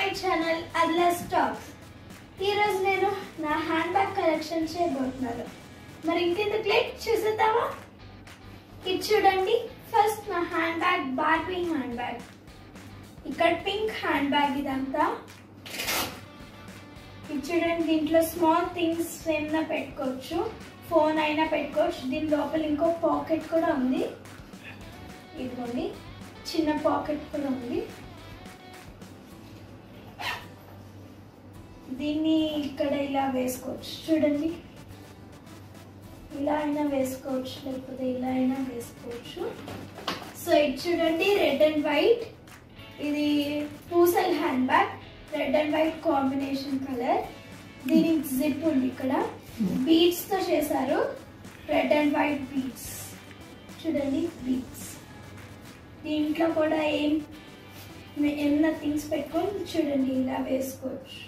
channel అడ్లా stocks ఈరోజు నేను నా హ్యాండ్ బ్యాగ్ కలెక్షన్ చేయబోతున్నాను మరి ఇంకెందుకు లేట్ చూసేద్దామా ఇది చూడండి ఫస్ట్ నా hand bag Barbie hand bag ఇక్కడ పింక్ హ్యాండ్ బ్యాగ్ ఇదంతా ఇది చూడండి దీంట్లో స్మాల్ థింగ్స్ ఏమైనా పెట్టుకోవచ్చు ఫోన్ అయినా పెట్టుకోవచ్చు దీని లోపల ఇంకో పాకెట్ కూడా ఉంది ఇదిగోండి చిన్న పాకెట్ కూడా ఉంది దీన్ని ఇక్కడ ఇలా వేసుకోవచ్చు చూడండి ఇలా అయినా వేసుకోవచ్చు లేకపోతే ఇలా అయినా వేసుకోవచ్చు సో ఇది చూడండి రెడ్ అండ్ వైట్ ఇది పూసల్ hand bag red and white combination colour దీనికి జిప్ ఉంది ఇక్కడ బీడ్స్ తో చేశారు రెడ్ అండ్ వైట్ బీడ్స్ చూడండి బీడ్స్ దీంట్లో కూడా ఏం ఏమన్నా థింగ్స్ పెట్టుకొని చూడండి ఇలా వేసుకోవచ్చు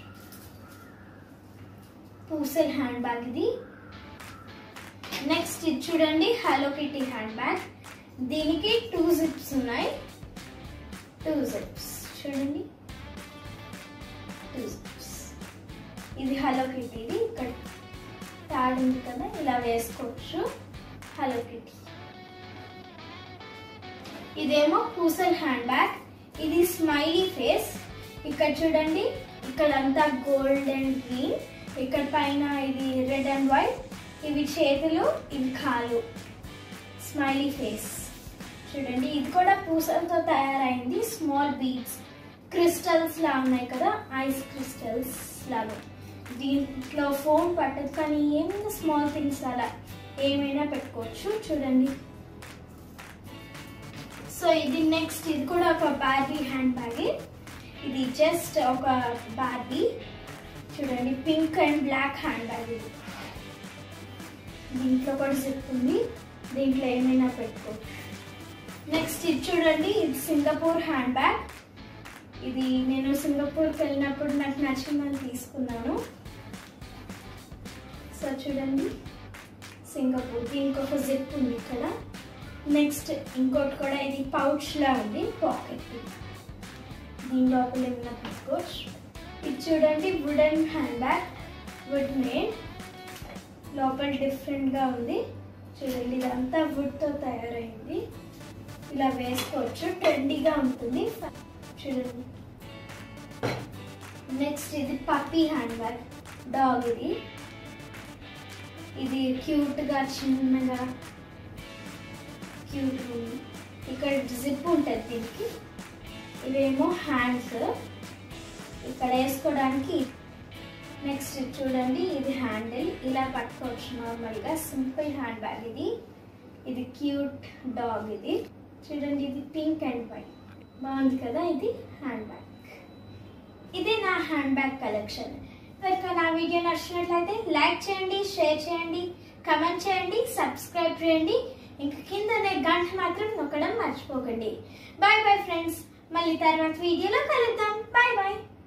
పూసల్ హ్యాండ్ బ్యాగ్ ఇది నెక్స్ట్ ఇది చూడండి హలో కిటీ హ్యాండ్ బ్యాగ్ దీనికి టూ జిప్స్ ఉన్నాయి టూ జిప్స్ చూడండి టూ జిప్స్ ఇది హలో కిటీది ఇక్కడ తాడు ఉంది కదా ఇలా వేసుకోవచ్చు హలో కిటీ ఇదేమో పూసల్ హ్యాండ్ బ్యాగ్ ఇది స్మైలీ ఫేస్ ఇక్కడ చూడండి ఇక్కడ అంతా గోల్డ్ అండ్ గ్రీన్ ఇక్కడ పైన ఇది రెడ్ అండ్ వైట్ ఇవి చేతులు ఇవి కాలు స్మైలీ ఫేస్ చూడండి ఇది కూడా పూసలతో తయారైంది స్మాల్ బీడ్స్ క్రిస్టల్స్ లా ఉన్నాయి కదా ఐస్ క్రిస్టల్స్ లాగా దీంట్లో ఫోన్ పట్టదు కానీ ఏమైనా స్మాల్ థింగ్స్ అలా ఏమైనా పెట్టుకోవచ్చు చూడండి సో ఇది నెక్స్ట్ ఇది కూడా ఒక బార్బీ హ్యాండ్ బ్యాగ్ ఇది జస్ట్ ఒక బార్బీ చూడండి pink and black hand bag ఇది దీంట్లో కూడా జిప్ ఉంది దీంట్లో ఏమైనా పెట్టుకోవచ్చు నెక్స్ట్ ఇది చూడండి ఇది సింగపూర్ హ్యాండ్ బ్యాగ్ ఇది నేను సింగపూర్కి వెళ్ళినప్పుడు నాకు నచ్చిందని తీసుకున్నాను సో చూడండి సింగపూర్ దీనికి ఒక జిప్ ఉంది ఇక్కడ నెక్స్ట్ ఇంకోటి కూడా ఇది పౌచ్ లా ఉంది పాకెట్ దీని లోపల ఏమైనా పెట్టుకోవచ్చు ఇది చూడండి wooden hand bag wood made లోపల డిఫరెంట్గా ఉంది చూడండి ఇదంతా వుడ్తో తయారైంది ఇలా వేసుకోవచ్చు ట్రెండీగా ఉంటుంది చూడండి నెక్స్ట్ ఇది పప్పీ హ్యాండ్ బ్యాగ్ డాగ్ ఇది ఇది క్యూట్గా చిన్నగా క్యూట్ ఉంది ఇక్కడ జిప్ ఉంటుంది దీనికి ఇవేమో హ్యాండ్స్ ఇక్కడ వేసుకోవడానికి నెక్స్ట్ చూడండి ఇది హ్యాండిల్ ఇలా పట్టుకోవచ్చు నార్మల్గా సింపుల్ హ్యాండ్ బ్యాగ్ ఇది ఇది క్యూట్ డాగ్ ఇది చూడండి ఇది పింక్ అండ్ వైట్ బాగుంది కదా ఇది హ్యాండ్ బ్యాగ్ ఇది నా హ్యాండ్ బ్యాగ్ కలెక్షన్ కనుక నా వీడియో నచ్చినట్లయితే లైక్ చేయండి షేర్ చేయండి కమెంట్ చేయండి సబ్స్క్రైబ్ చేయండి ఇంకా కిందనే గంట మాత్రం నొక్కడం మర్చిపోకండి బాయ్ బాయ్ ఫ్రెండ్స్ మళ్ళీ తర్వాత వీడియోలో కలుద్దాం బాయ్ బాయ్